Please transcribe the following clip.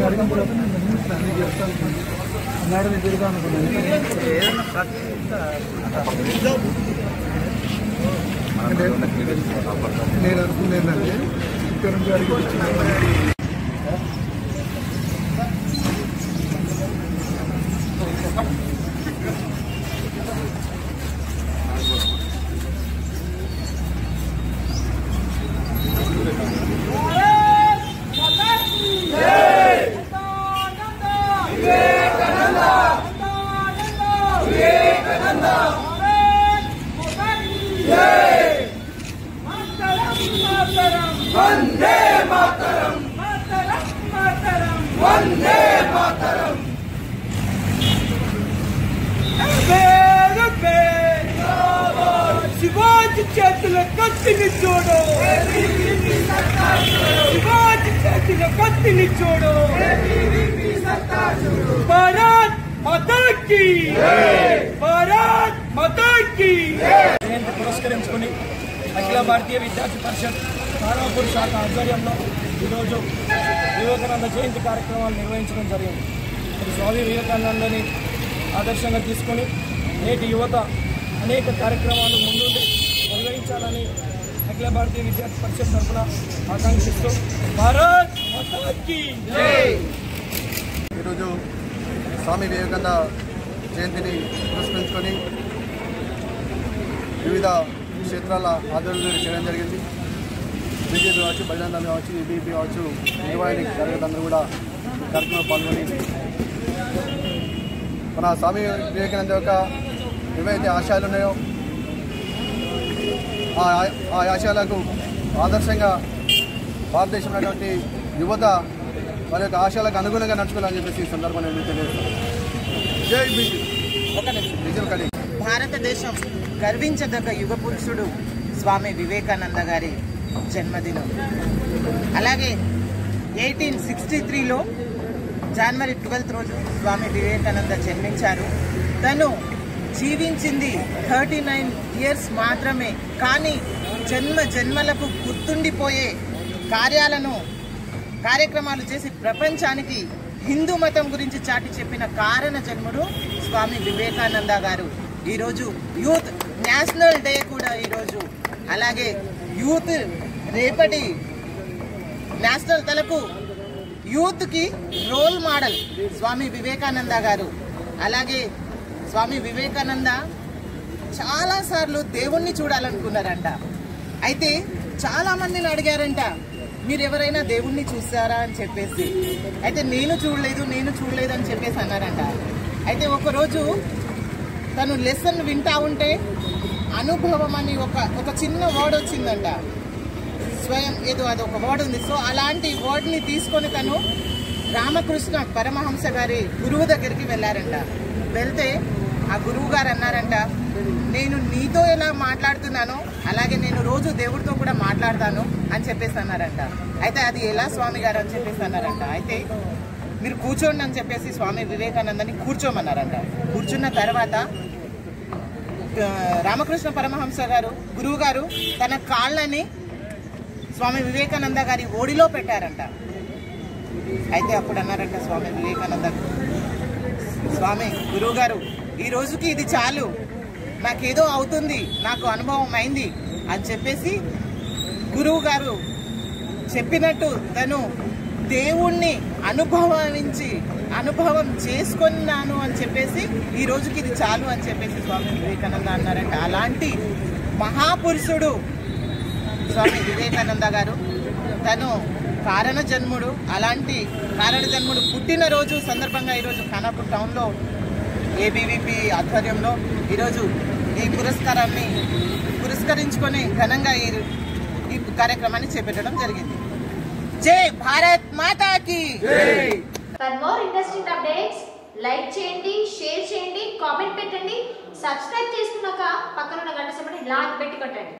అడిగిన తర్వాత నేను నిర్మిస్తాను అన్ని చేస్తాను మేడం ఎదురుగా అనుకున్నాను నేను అనుకునేది ఏంటంటే ఇక్కడ నుంచి అడిగి వచ్చిన వందే మాతరం మాతరం మాతరం వందే మాతరం శివాజీ చేతుల కత్తిని చూడు శివాజీ చేతుల కత్తిని చూడు భారత్ మతాకి భారత్ మతాకి జయంతి పురస్కరించుకుని అఖిల భారతీయ విద్యార్థి పరిషత్ కారాపూర్ శాఖ ఆధ్వర్యంలో ఈరోజు వివేకానంద జయంతి కార్యక్రమాలు నిర్వహించడం జరిగింది మరి స్వామి వివేకానందని ఆదర్శంగా తీసుకొని నేటి యువత అనేక కార్యక్రమాలు ముందుండి నిర్వహించాలని అఖిల భారతీయ విద్యార్థి పరిషత్ తరఫున ఆకాంక్షిస్తూ భారత్ మాతాకి ఈరోజు స్వామి వివేకానంద జయంతిని పురస్కరించుకొని వివిధ క్షేత్రాల ఆధ్వర్యంలో చేయడం జరిగింది బీజేపీ కావచ్చు బజరంగ కావచ్చు ఈబీపీ కావచ్చు నిర్వాహిని కార్యకర్తలందరూ కూడా ఈ కార్యక్రమంలో పాల్గొని మన స్వామి వివేకానంద యొక్క ఏవైతే ఆశయాలు ఉన్నాయో ఆ ఆ ఆశయాలకు ఆదర్శంగా భారతదేశంలో ఉన్నటువంటి యువత వారి యొక్క ఆశయాలకు అనుగుణంగా నడుచుకోవాలని చెప్పేసి ఈ సందర్భంగా నేను తెలియజేస్తాను జై బీజీ ఒక నిమిషం డీజిల్ కడి భారతదేశం గర్వించదగ్గ యుగ పురుషుడు స్వామి వివేకానంద గారి జన్మదినం అలాగే ఎయిటీన్ సిక్స్టీ త్రీలో జనవరి ట్వెల్త్ రోజు స్వామి వివేకానంద జన్మించారు తను జీవించింది థర్టీ నైన్ ఇయర్స్ మాత్రమే కానీ జన్మ జన్మలకు గుర్తుండిపోయే కార్యాలను కార్యక్రమాలు చేసి ప్రపంచానికి హిందూ మతం గురించి చాటి చెప్పిన కారణ జన్ముడు స్వామి వివేకానంద గారు ఈరోజు యూత్ నేషనల్ డే కూడా ఈరోజు అలాగే యూత్ రేపటి నేషనల్ తలకు యూత్కి రోల్ మోడల్ స్వామి వివేకానంద గారు అలాగే స్వామి వివేకానంద చాలాసార్లు దేవుణ్ణి చూడాలనుకున్నారంట అయితే చాలా మందిని అడిగారంట మీరు ఎవరైనా దేవుణ్ణి చూసారా అని చెప్పేసి అయితే నేను చూడలేదు నేను చూడలేదు అని చెప్పేసి అన్నారంట అయితే ఒకరోజు తను లెసన్ వింటా ఉంటే అనుభవం అని ఒక ఒక చిన్న వర్డ్ వచ్చిందంట స్వయం ఏదో అది ఒక వర్డ్ ఉంది సో అలాంటి వర్డ్ని తీసుకొని తను రామకృష్ణ పరమహంస గారి గురువు దగ్గరికి వెళ్ళారంట వెళ్తే ఆ గురువు గారు అన్నారంట నేను నీతో ఎలా మాట్లాడుతున్నానో అలాగే నేను రోజు దేవుడితో కూడా మాట్లాడతాను అని చెప్పేసి అన్నారంట అయితే అది ఎలా స్వామి గారు అని చెప్పేసి అన్నారంట అయితే మీరు కూర్చోండి అని చెప్పేసి స్వామి వివేకానందని కూర్చోమన్నారంట కూర్చున్న తర్వాత ఆ, రామకృష్ణ పరమహంస గారు గురువు గారు తన కాళ్ళని స్వామి వివేకానంద గారి ఓడిలో పెట్టారంట అయితే అప్పుడు అన్నారంట స్వామి వివేకానంద స్వామి గురువు గారు ఈ రోజుకి ఇది చాలు నాకేదో అవుతుంది నాకు అనుభవం అయింది అని చెప్పేసి గురువు గారు చెప్పినట్టు తను దేవుణ్ణి అనుభవించి అనుభవం చేసుకున్నాను అని చెప్పేసి ఈ రోజుకి ఇది చాలు అని చెప్పేసి స్వామి వివేకానంద అన్నారంట అలాంటి మహాపురుషుడు స్వామి వివేకానంద గారు తను కారణ జన్ముడు అలాంటి కారణ జన్ముడు పుట్టినరోజు సందర్భంగా ఈరోజు ఖానాపూర్ టౌన్లో ఏబీవీపీ ఆధ్వర్యంలో ఈరోజు ఈ పురస్కారాన్ని పురస్కరించుకొని ఘనంగా ఈ ఈ కార్యక్రమాన్ని చేపట్టడం జరిగింది జై భారత్ మాతాకి for more interesting updates like చేయండి షేర్ చేయండి కామెంట్ పెట్టండి సబ్స్క్రైబ్ చేసుకున్నాక పక్కన ఉన్న గంట సేపటి లాగ్ పెట్టి కొట్టండి